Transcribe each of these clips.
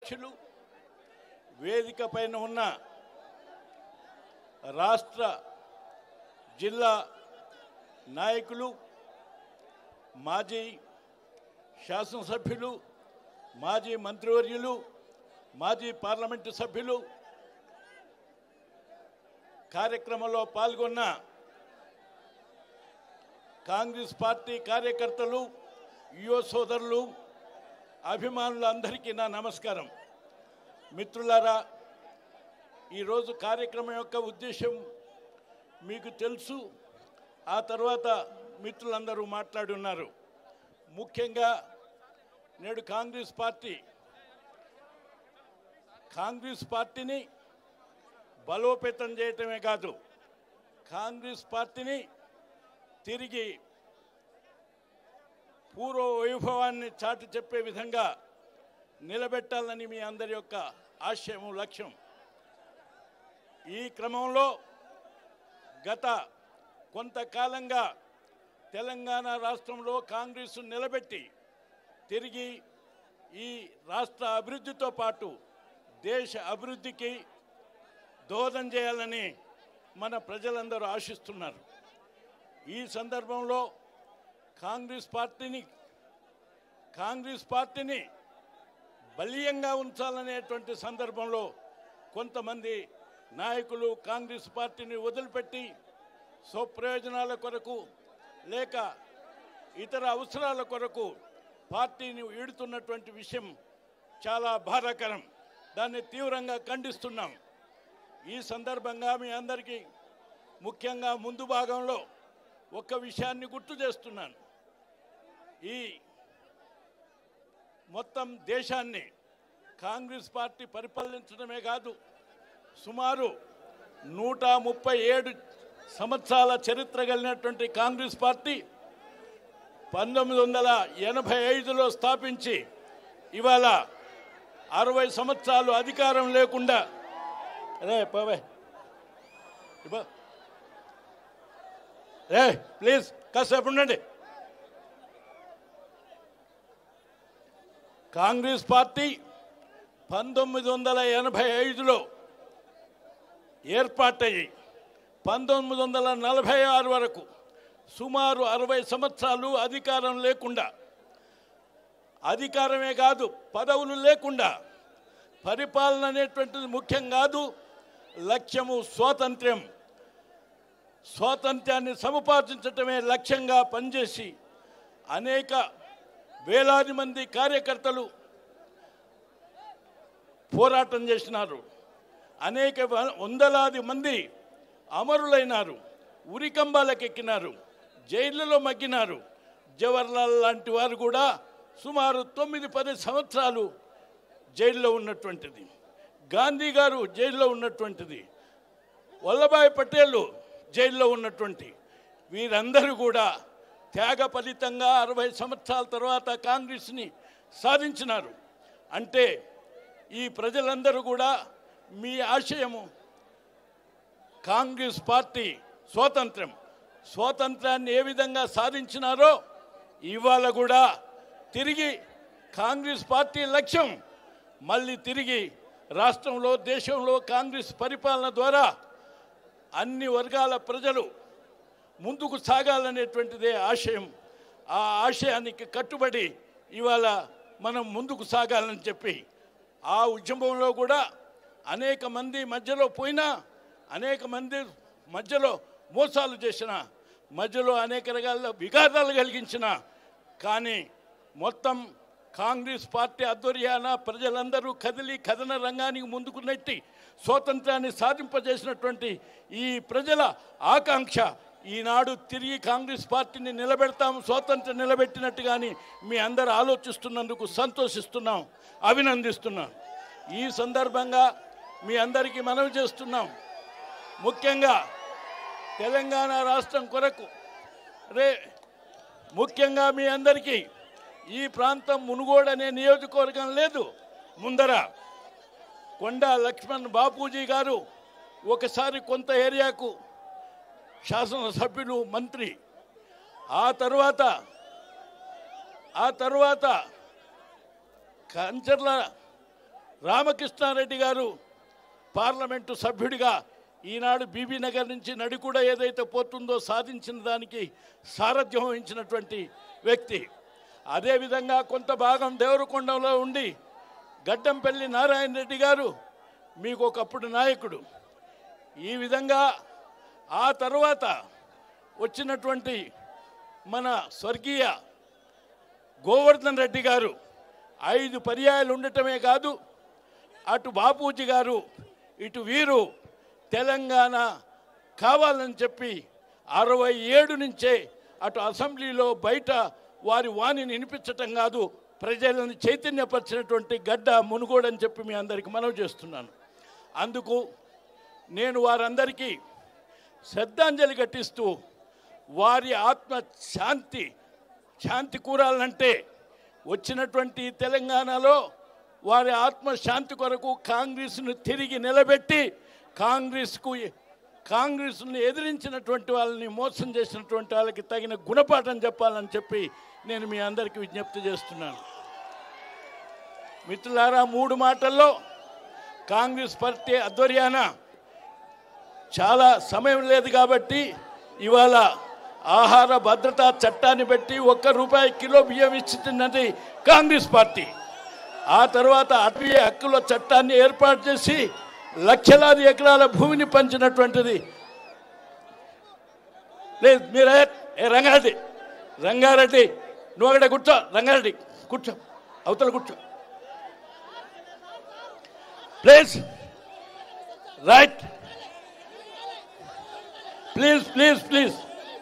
అధ్యక్షులు వేదిక పైన ఉన్న రాష్ట్ర జిల్లా నాయకులు మాజీ శాసనసభ్యులు మాజీ మంత్రివర్యులు మాజీ పార్లమెంటు సభ్యులు కార్యక్రమంలో పాల్గొన్న కాంగ్రెస్ పార్టీ కార్యకర్తలు యువ సోదరులు అభిమానులందరికీ నా నమస్కారం మిత్రులారా ఈరోజు కార్యక్రమం యొక్క ఉద్దేశం మీకు తెలుసు ఆ తర్వాత మిత్రులందరూ మాట్లాడున్నారు ముఖ్యంగా నేడు కాంగ్రెస్ పార్టీ కాంగ్రెస్ పార్టీని బలోపేతం చేయటమే కాదు కాంగ్రెస్ పార్టీని తిరిగి పూర్వ వైభవాన్ని చాటి చెప్పే విధంగా నిలబెట్టాలని మీ అందరి యొక్క ఆశయం లక్ష్యం ఈ క్రమంలో గత కొంతకాలంగా తెలంగాణ రాష్ట్రంలో కాంగ్రెస్ నిలబెట్టి తిరిగి ఈ రాష్ట్ర అభివృద్ధితో పాటు దేశ అభివృద్ధికి దోహదం చేయాలని మన ప్రజలందరూ ఆశిస్తున్నారు ఈ సందర్భంలో కాంగ్రెస్ పార్టీని కాంగ్రెస్ పార్టీని బలీయంగా ఉంచాలనేటువంటి సందర్భంలో కొంతమంది నాయకులు కాంగ్రెస్ పార్టీని వదిలిపెట్టి స్వప్రయోజనాల కొరకు లేక ఇతర అవసరాల కొరకు పార్టీని ఈడుతున్నటువంటి విషయం చాలా బాధాకరం దాన్ని తీవ్రంగా ఖండిస్తున్నాం ఈ సందర్భంగా మీ అందరికీ ముఖ్యంగా ముందు భాగంలో ఒక్క విషయాన్ని గుర్తు చేస్తున్నాను ఈ మొత్తం దేశాన్ని కాంగ్రెస్ పార్టీ పరిపాలించడమే కాదు సుమారు నూట ముప్పై ఏడు సంవత్సరాల చరిత్ర కలిగినటువంటి కాంగ్రెస్ పార్టీ పంతొమ్మిది వందల ఎనభై ఐదులో స్థాపించి ఇవాళ అరవై సంవత్సరాలు అధికారం లేకుండా రే పోవే ఇవ్వ. రే ప్లీజ్ కాసేపు ఉండండి కాంగ్రెస్ పార్టీ పంతొమ్మిది వందల ఎనభై ఐదులో ఏర్పాటయ్యి పంతొమ్మిది వందల నలభై ఆరు వరకు సుమారు అరవై సంవత్సరాలు అధికారం లేకుండా అధికారమే కాదు పదవులు లేకుండా పరిపాలన అనేటువంటిది ముఖ్యం కాదు లక్ష్యము స్వాతంత్ర్యం స్వాతంత్ర్యాన్ని సముపార్జించటమే లక్ష్యంగా పనిచేసి అనేక వేలాది మంది కార్యకర్తలు పోరాటం చేసినారు అనేక వ- వందలాది మంది అమరులైనారు ఉరికంబాలకెక్కినారు జైళ్ళలో మగ్గినారు జవహర్లాల్ లాంటి వారు కూడా సుమారు తొమ్మిది పది సంవత్సరాలు జైల్లో ఉన్నటువంటిది గాంధీ గారు జైల్లో ఉన్నటువంటిది వల్లభాయ్ పటేల్ జైల్లో ఉన్నటువంటి వీరందరూ కూడా త్యాగ ఫలితంగా అరవై సంవత్సరాల తర్వాత కాంగ్రెస్ని సాధించినారు అంటే ఈ ప్రజలందరూ కూడా మీ ఆశయము కాంగ్రెస్ పార్టీ స్వాతంత్ర్యం స్వాతంత్రాన్ని ఏ విధంగా సాధించినారో ఇవాళ కూడా తిరిగి కాంగ్రెస్ పార్టీ లక్ష్యం మళ్ళీ తిరిగి రాష్ట్రంలో దేశంలో కాంగ్రెస్ పరిపాలన ద్వారా అన్ని వర్గాల ప్రజలు ముందుకు సాగాలనేటువంటిదే ఆశయం ఆ ఆశయానికి కట్టుబడి ఇవాళ మనం ముందుకు సాగాలని చెప్పి ఆ ఉద్యమంలో కూడా అనేక మంది మధ్యలో పోయినా అనేక మంది మధ్యలో మోసాలు చేసిన మధ్యలో అనేక రకాల విఘాతాలు కలిగించిన కానీ మొత్తం కాంగ్రెస్ పార్టీ ఆధ్వర్యాన ప్రజలందరూ కదిలి కథన రంగానికి ముందుకు నెట్టి స్వాతంత్రాన్ని సాధింపజేసినటువంటి ఈ ప్రజల ఆకాంక్ష ఈనాడు తిరిగి కాంగ్రెస్ పార్టీని నిలబెడతాం స్వాతంత్రం నిలబెట్టినట్టు కానీ మీ అందరూ ఆలోచిస్తున్నందుకు సంతోషిస్తున్నాం అభినందిస్తున్నాం ఈ సందర్భంగా మీ అందరికీ మనవి చేస్తున్నాం ముఖ్యంగా తెలంగాణ రాష్ట్రం కొరకు రే ముఖ్యంగా మీ అందరికీ ఈ ప్రాంతం మునుగోడు అనే నియోజకవర్గం లేదు ముందర కొండ లక్ష్మణ్ బాపూజీ గారు ఒకసారి కొంత ఏరియాకు శాసనసభ్యులు మంత్రి ఆ తరువాత ఆ తరువాత కంచర్ల రామకృష్ణారెడ్డి గారు పార్లమెంటు సభ్యుడిగా ఈనాడు బీబీ నగర్ నుంచి నడికూడ ఏదైతే పోతుందో సాధించిన దానికి సారథ్యం వహించినటువంటి వ్యక్తి అదేవిధంగా కొంత భాగం దేవరకొండలో ఉండి గడ్డంపల్లి నారాయణ రెడ్డి గారు మీకు ఒకప్పుడు నాయకుడు ఈ విధంగా ఆ తరువాత వచ్చినటువంటి మన స్వర్గీయ గోవర్ధన్ రెడ్డి గారు ఐదు పర్యాయాలు ఉండటమే కాదు అటు బాపూజీ గారు ఇటు వీరు తెలంగాణ కావాలని చెప్పి అరవై ఏడు నుంచే అటు అసెంబ్లీలో బయట వారి వాణిని వినిపించటం కాదు ప్రజలను చైతన్యపరిచినటువంటి గడ్డ మునుగోడని చెప్పి మీ అందరికీ మనవి చేస్తున్నాను అందుకు నేను వారందరికీ శ్రద్ధాంజలి ఘటిస్తూ వారి ఆత్మ శాంతి శాంతి కూరాలంటే వచ్చినటువంటి తెలంగాణలో వారి ఆత్మ శాంతి కొరకు కాంగ్రెస్ను తిరిగి నిలబెట్టి కాంగ్రెస్కు కాంగ్రెస్ను ఎదిరించినటువంటి వాళ్ళని మోసం చేసినటువంటి వాళ్ళకి తగిన గుణపాఠం చెప్పాలని చెప్పి నేను మీ అందరికీ విజ్ఞప్తి చేస్తున్నాను మిత్రులారా మూడు మాటల్లో కాంగ్రెస్ పార్టీ ఆధ్వర్యాన చాలా సమయం లేదు కాబట్టి ఇవాళ ఆహార భద్రతా చట్టాన్ని బట్టి ఒక్క రూపాయి కిలో బియ్యం ఇస్తున్నది కాంగ్రెస్ పార్టీ ఆ తర్వాత అటవీ హక్కుల చట్టాన్ని ఏర్పాటు చేసి లక్షలాది ఎకరాల భూమిని పంచినటువంటిది లేదు మీరే ఏ రంగారెడ్డి రంగారెడ్డి నువ్వు అక్కడ కూర్చో రంగారెడ్డి కూర్చో అవతల కూర్చో please right please please please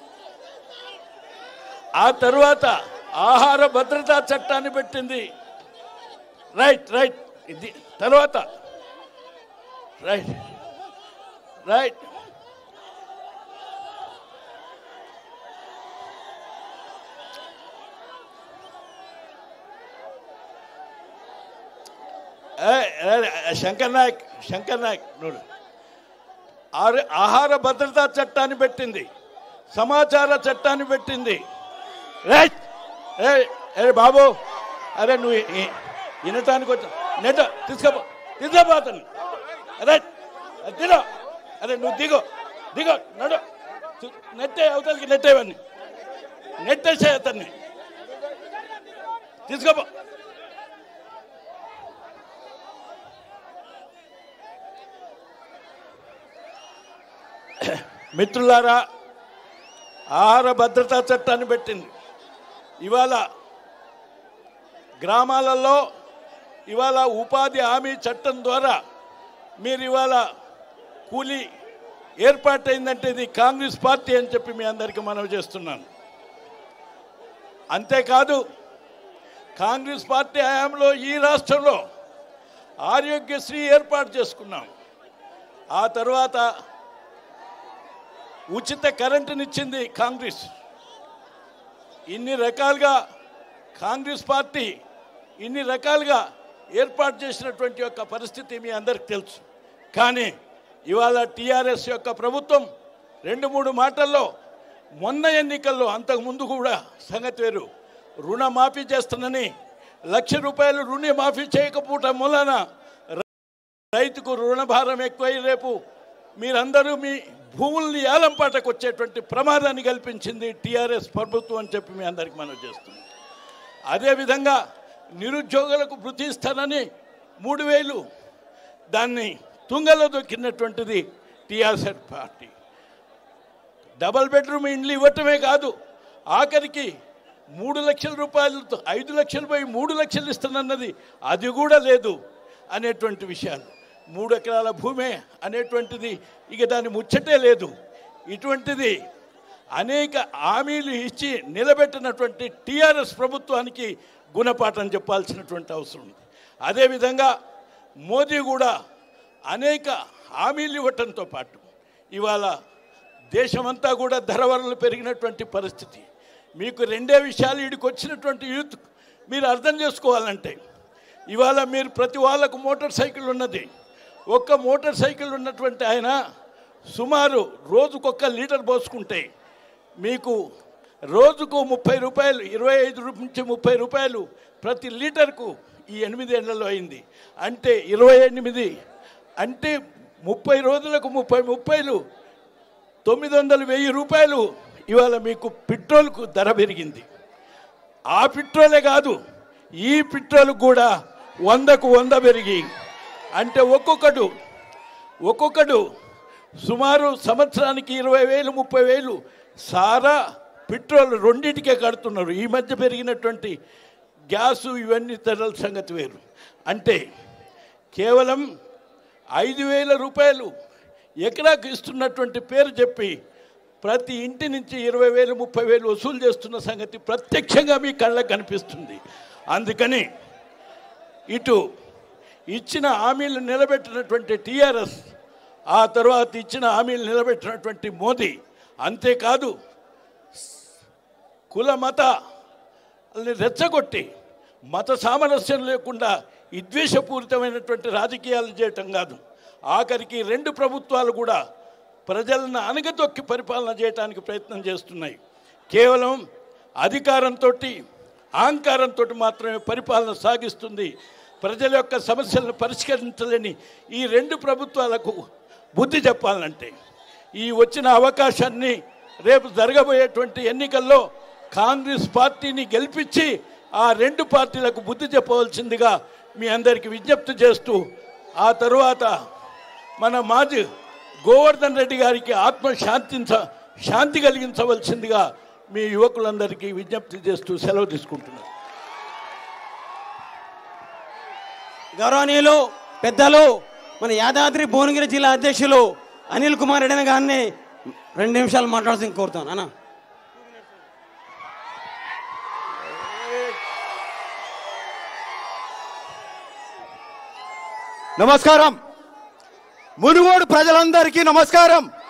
ఆ తరువాత ఆహార భద్రతా చట్టాన్ని పెట్టింది రైట్ రైట్ ఇది తర్వాత రైట్ రైట్ ఏ- ఏ- శంకర్ నాయక్ శంకర్ నాయక్ ನೋಡು ఆరు- ఆహార భద్రతా చట్టాన్ని పెట్టింది సమాచార చట్టాన్ని పెట్టింది రైట్ ఏ ఏ బాబు అరే నువ్వు ఈ- వినటానికి వచ్చా నెట తీసుకోపో తీసుకోపో అతన్ని రైట్ దిగో అరే నువ్వు దిగో దిగో నడు తు- నెట్టే అవతలకి నెట్టేవన్నీ నెట్టేసే అతన్ని తీసుకోపో మిత్రులారా ఆహార భద్రతా చట్టాన్ని పెట్టింది ఇవాళ గ్రామాలలో ఇవాళ ఉపాధి హామీ చట్టం ద్వారా మీరు ఇవాళ కూలీ ఏర్పాటైందంటే ఇది కాంగ్రెస్ పార్టీ అని చెప్పి మీ అందరికీ మనవి చేస్తున్నాను అంతేకాదు కాంగ్రెస్ పార్టీ హయాంలో ఈ రాష్ట్రంలో ఆరోగ్యశ్రీ ఏర్పాటు చేసుకున్నాం ఆ తర్వాత ఉచిత కరెంటునిచ్చింది కాంగ్రెస్ ఇన్ని రకాలుగా కాంగ్రెస్ పార్టీ ఇన్ని రకాలుగా ఏర్పాటు చేసినటువంటి యొక్క పరిస్థితి మీ అందరికి తెలుసు కానీ ఇవాళ టీఆర్ఎస్ యొక్క ప్రభుత్వం రెండు మూడు మాటల్లో మొన్న ఎన్నికల్లో అంతకుముందు కూడా సంగతి వేరు రుణమాఫీ చేస్తానని లక్ష రూపాయలు రుణమాఫీ చేయకపోవటం మూలన రైతుకు రుణభారం ఎక్కువై రేపు మీరందరూ మీ భూముల్ని ఏలంపాటకు వచ్చేటువంటి ప్రమాదాన్ని కల్పించింది టీఆర్ఎస్ ప్రభుత్వం అని చెప్పి మీ అందరికి మనం చేస్తున్నాం అదేవిధంగా నిరుద్యోగులకు వృత్తి ఇస్తానని మూడు వేలు దాన్ని తుంగలో దొక్కినటువంటిది టీఆర్ఎస్ పార్టీ డబల్ బెడ్రూమ్ ఇండ్లు ఇవ్వటమే కాదు ఆఖరికి మూడు లక్షల రూపాయలతో ఐదు లక్షలు పోయి మూడు లక్షలు ఇస్తానన్నది అది కూడా లేదు అనేటువంటి విషయాలు మూడు ఎకరాల భూమే అనేటువంటిది ఇక దాని ముచ్చటే లేదు ఇటువంటిది అనేక హామీలు ఇచ్చి నిలబెట్టినటువంటి టీఆర్ఎస్ ప్రభుత్వానికి గుణపాఠం చెప్పాల్సినటువంటి అవసరం ఉంది అదేవిధంగా మోదీ కూడా అనేక హామీలు ఇవ్వటంతో పాటు ఇవాళ దేశమంతా కూడా ధరవరలు పెరిగినటువంటి పరిస్థితి మీకు రెండే విషయాలు వీడికి వచ్చినటువంటి యూత్ మీరు అర్థం చేసుకోవాలంటే ఇవాళ మీరు ప్రతి వాళ్ళకు మోటార్ సైకిల్ ఉన్నది ఒక్క మోటార్ సైకిల్ ఉన్నటువంటి ఆయన సుమారు రోజుకొక్క లీటర్ పోసుకుంటే మీకు రోజుకు ముప్పై రూపాయలు ఇరవై ఐదు రూ- నుంచి ముప్పై రూపాయలు ప్రతి లీటర్కు ఈ ఎనిమిదేళ్లలో అయింది అంటే ఇరవై ఎనిమిది అంటే ముప్పై రోజులకు ముప్పై ముప్పైలు తొమ్మిది వందల వెయ్యి రూపాయలు ఇవాళ మీకు పెట్రోల్కు ధర పెరిగింది ఆ పెట్రోలే కాదు ఈ పెట్రోల్ కూడా వందకు వంద పెరిగి అంటే ఒక్కొక్కడు ఒక్కొక్కడు సుమారు సంవత్సరానికి ఇరవై వేలు ముప్పై వేలు సారా పెట్రోల్ రెండింటికే కడుతున్నారు ఈ మధ్య పెరిగినటువంటి గ్యాసు ఇవన్నీ ధరల సంగతి వేరు అంటే కేవలం ఐదు వేల రూపాయలు ఎకరాకు ఇస్తున్నటువంటి పేరు చెప్పి ప్రతి ఇంటి నుంచి ఇరవై వేలు ముప్పై వేలు వసూలు చేస్తున్న సంగతి ప్రత్యక్షంగా మీ కళ్ళకు కనిపిస్తుంది అందుకని ఇటు ఇచ్చిన హామీలు నిలబెట్టినటువంటి టీఆర్ఎస్ ఆ తర్వాత ఇచ్చిన హామీలు నిలబెట్టినటువంటి మోదీ అంతేకాదు కుల మత రెచ్చగొట్టి మత సామరస్యం లేకుండా విద్వేషపూరితమైనటువంటి రాజకీయాలు చేయటం కాదు ఆఖరికి రెండు ప్రభుత్వాలు కూడా ప్రజలను అనగదొక్కి పరిపాలన చేయడానికి ప్రయత్నం చేస్తున్నాయి కేవలం అధికారంతో అహంకారంతో మాత్రమే పరిపాలన సాగిస్తుంది ప్రజల యొక్క సమస్యలను పరిష్కరించలేని ఈ రెండు ప్రభుత్వాలకు బుద్ధి చెప్పాలంటే ఈ వచ్చిన అవకాశాన్ని రేపు జరగబోయేటువంటి ఎన్నికల్లో కాంగ్రెస్ పార్టీని గెలిపించి ఆ రెండు పార్టీలకు బుద్ధి చెప్పవలసిందిగా మీ అందరికీ విజ్ఞప్తి చేస్తూ ఆ తరువాత మన మాజీ గోవర్ధన్ రెడ్డి గారికి ఆత్మ శాంతించ శాంతి కలిగించవలసిందిగా మీ యువకులందరికీ విజ్ఞప్తి చేస్తూ సెలవు తీసుకుంటున్నాను గౌరవనీయులు పెద్దలు మన యాదాద్రి భువనగిరి జిల్లా అధ్యక్షులు అనిల్ కుమార్ రెడ్డి గారిని రెండు నిమిషాలు మాట్లాడాల్సింది కోరుతాను అన్న నమస్కారం మునుగోడు ప్రజలందరికీ నమస్కారం